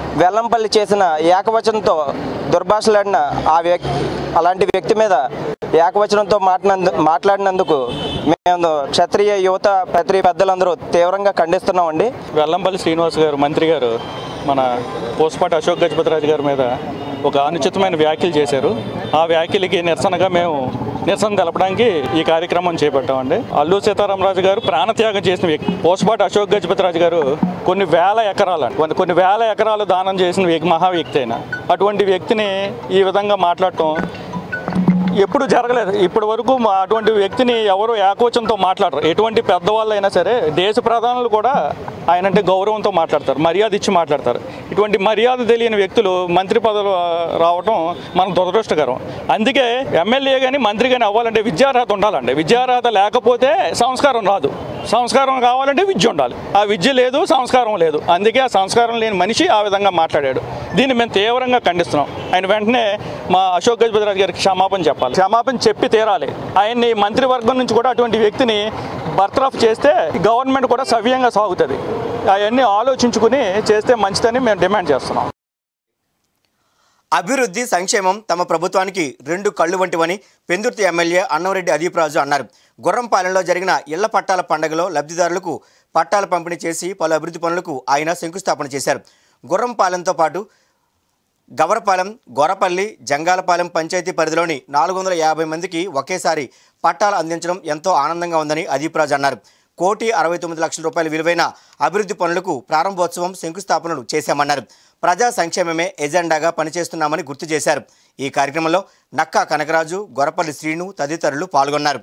వెల్లంపల్లి చేసిన ఏకవచనంతో దుర్భాషలాడిన ఆ వ్యక్తి అలాంటి వ్యక్తి మీద ఏకవచనంతో మాట్లాడినందు మాట్లాడినందుకు మేము క్షత్రియ యువత ప్రతి పెద్దలందరూ తీవ్రంగా ఖండిస్తున్నామండి వెల్లంపల్లి శ్రీనివాస్ గారు మంత్రి గారు మన పోస్పాటి అశోక్ గజపతిరాజు గారి మీద ఒక అనుచితమైన వ్యాఖ్యలు చేశారు ఆ వ్యాఖ్యలకి నిరసనగా మేము నిరసన తెలపడానికి ఈ కార్యక్రమం చేపట్టామండి అల్లూరు సీతారామరాజు గారు ప్రాణత్యాగం చేసిన వ్యక్తి పోస్పాటి అశోక్ గజపతిరాజు గారు కొన్ని వేల ఎకరాలు కొన్ని కొన్ని వేల ఎకరాలు దానం చేసిన వ్యక్తి మహా వ్యక్తి అయిన అటువంటి వ్యక్తిని ఈ విధంగా మాట్లాడటం ఎప్పుడు జరగలేదు ఇప్పటి వరకు మా అటువంటి వ్యక్తిని ఎవరు ఏకోచంతో మాట్లాడరు ఎటువంటి పెద్దవాళ్ళు అయినా సరే దేశ ప్రధానులు కూడా ఆయన అంటే గౌరవంతో మాట్లాడతారు మర్యాద ఇచ్చి మాట్లాడతారు ఇటువంటి మర్యాద తెలియని వ్యక్తులు మంత్రి పదవులు ఆ, రావటం మన దురదృష్టకరం అందుకే ఎమ్మెల్యే కానీ మంత్రి కానీ అవ్వాలంటే విద్యార్హత ఉండాలండి విద్యార్హత లేకపోతే సంస్కారం రాదు సంస్కారం కావాలంటే విద్య ఉండాలి ఆ విద్య లేదు సంస్కారం లేదు అందుకే ఆ సంస్కారం లేని మనిషి ఆ విధంగా మాట్లాడాడు దీన్ని మేము తీవ్రంగా ఖండిస్తున్నాం ఆయన వెంటనే మా అశోక్ గజపతిరాజు గారికి క్షమాపణ చెప్పాలి క్షమాపణ చెప్పి తీరాలి ఆయన్ని మంత్రివర్గం నుంచి కూడా అటువంటి వ్యక్తిని బర్తరఫ్ చేస్తే గవర్నమెంట్ కూడా సవ్యంగా సాగుతుంది అవన్నీ ఆలోచించుకుని చేస్తే మంచిదని మేము డిమాండ్ చేస్తున్నాం అభివృద్ధి సంక్షేమం తమ ప్రభుత్వానికి రెండు కళ్ళు వంటివని పెందుర్తి ఎమ్మెల్యే అన్నంరెడ్డి అదీప్ రాజు అన్నారు గుర్రంపాలెంలో జరిగిన ఇళ్ల పట్టాల పండుగలో లబ్ధిదారులకు పట్టాల పంపిణీ చేసి పలు అభివృద్ధి పనులకు ఆయన శంకుస్థాపన చేశారు గుర్రంపాలెంతో పాటు గవరపాలెం గొరపల్లి జంగాలపాలెం పంచాయతీ పరిధిలోని నాలుగు వందల యాభై మందికి ఒకేసారి పట్టాలు అందించడం ఎంతో ఆనందంగా ఉందని అదీప్ రాజు అన్నారు కోటి అరవై తొమ్మిది లక్షల రూపాయల విలువైన అభివృద్ధి పనులకు ప్రారంభోత్సవం శంకుస్థాపనలు చేశామన్నారు ప్రజా సంక్షేమమే ఎజెండాగా పనిచేస్తున్నామని గుర్తు చేశారు ఈ కార్యక్రమంలో నక్కా కనకరాజు గొరపల్లి శ్రీను తదితరులు పాల్గొన్నారు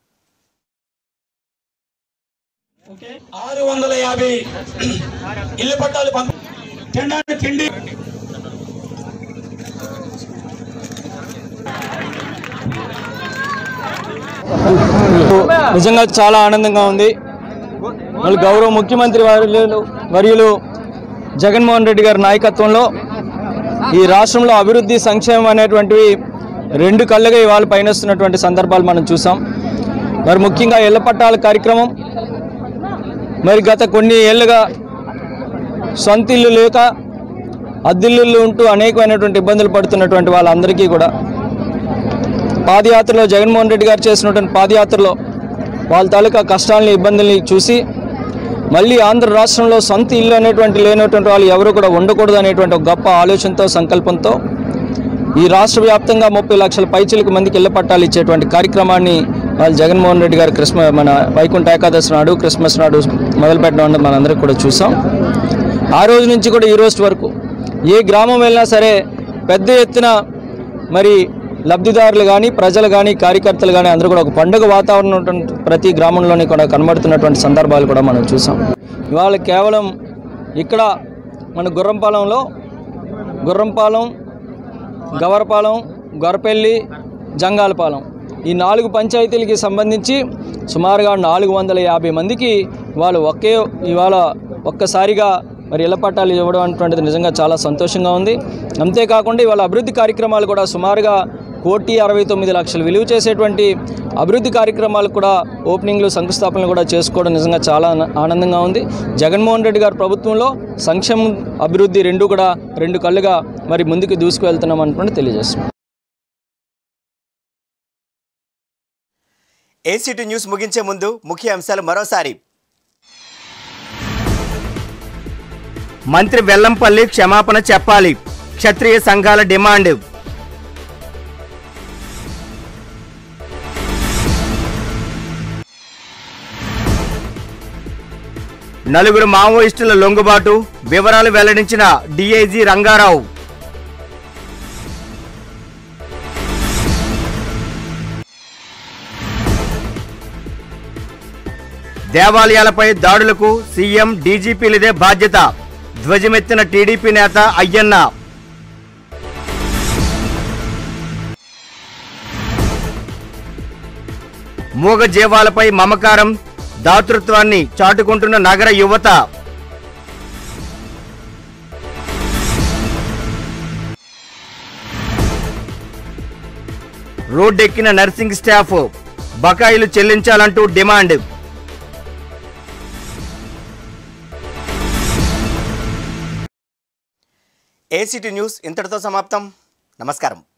ఆరు వందల యాభై ఇల్లు పట్టాలు పంపి తినడానికి తిండి నిజంగా చాలా ఆనందంగా ఉంది మళ్ళీ గౌరవ ముఖ్యమంత్రి వర్యులు వర్యులు జగన్మోహన్ రెడ్డి గారి నాయకత్వంలో ఈ రాష్ట్రంలో అభివృద్ధి సంక్షేమం అనేటువంటివి రెండు కళ్ళుగా ఇవాళ పయనిస్తున్నటువంటి సందర్భాలు మనం చూసాం మరి ముఖ్యంగా ఇళ్ల పట్టాల కార్యక్రమం మరి గత కొన్ని ఏళ్ళుగా సొంత ఇల్లు లేక అద్దిల్లు ఉంటూ అనేకమైనటువంటి ఇబ్బందులు పడుతున్నటువంటి వాళ్ళందరికీ కూడా పాదయాత్రలో జగన్మోహన్ రెడ్డి గారు చేసినటువంటి పాదయాత్రలో వాళ్ళ తాలూకా కష్టాలని ఇబ్బందుల్ని చూసి మళ్ళీ ఆంధ్ర రాష్ట్రంలో సొంత ఇల్లు అనేటువంటి లేనటువంటి వాళ్ళు ఎవరు కూడా ఉండకూడదు అనేటువంటి ఒక గొప్ప ఆలోచనతో సంకల్పంతో ఈ రాష్ట్ర వ్యాప్తంగా ముప్పై లక్షల పైచిలకు మందికి ఇళ్ల పట్టాలు ఇచ్చేటువంటి కార్యక్రమాన్ని వాళ్ళు జగన్మోహన్ రెడ్డి గారు క్రిస్మ మన వైకుంఠ ఏకాదశి నాడు క్రిస్మస్ నాడు మొదలుపెట్టడం అనేది మనందరం కూడా చూసాం ఆ రోజు నుంచి కూడా ఈ రోజు వరకు ఏ గ్రామం వెళ్ళినా సరే పెద్ద ఎత్తున మరి లబ్ధిదారులు కానీ ప్రజలు కానీ కార్యకర్తలు కానీ అందరూ కూడా ఒక పండుగ వాతావరణం ఉన్నటువంటి ప్రతి గ్రామంలోని కూడా కనబడుతున్నటువంటి సందర్భాలు కూడా మనం చూసాం ఇవాళ కేవలం ఇక్కడ మన గుర్రంపాలెంలో గుర్రంపాలెం గవరపాలెం గొరపెల్లి జంగాలపాలెం ఈ నాలుగు పంచాయతీలకి సంబంధించి సుమారుగా నాలుగు వందల యాభై మందికి వాళ్ళు ఒకే ఇవాళ ఒక్కసారిగా మరి ఇళ్ల పట్టాలు ఇవ్వడం అనేటువంటిది నిజంగా చాలా సంతోషంగా ఉంది అంతేకాకుండా ఇవాళ అభివృద్ధి కార్యక్రమాలు కూడా సుమారుగా కోటి అరవై తొమ్మిది లక్షలు విలువ చేసేటువంటి అభివృద్ధి కార్యక్రమాలు కూడా ఓపెనింగ్లు శంకుస్థాపనలు కూడా చేసుకోవడం నిజంగా చాలా ఆన- ఆనందంగా ఉంది జగన్మోహన్ రెడ్డి గారి ప్రభుత్వంలో సంక్షేమం అభివృద్ధి రెండు కూడా రెండు కళ్ళుగా మరి ముందుకు దూసుకువెళ్తున్నాం అనుకుంటే తెలియజేస్తున్నాం ఏసీటీ న్యూస్ ముగించే ముందు ముఖ్య అంశాలు మరోసారి మంత్రి వెల్లంపల్లి క్షమాపణ చెప్పాలి క్షత్రియ సంఘాల డిమాండ్ నలుగురు మావోయిస్టుల లొంగుబాటు వివరాలు వెల్లడించిన డీఐజీ రంగారావు దేవాలయాలపై దాడులకు సీఎం డీజీపీలదే బాధ్యత ధ్వజమెత్తిన టీడీపీ నేత అయ్యన్న మూగ జీవాలపై మమకారం దాతృత్వాన్ని చాటుకుంటున్న నగర యువత రోడ్డెక్కిన నర్సింగ్ స్టాఫ్ బకాయిలు చెల్లించాలంటూ డిమాండ్ ఏసీటీ న్యూస్ ఇంతటితో సమాప్తం నమస్కారం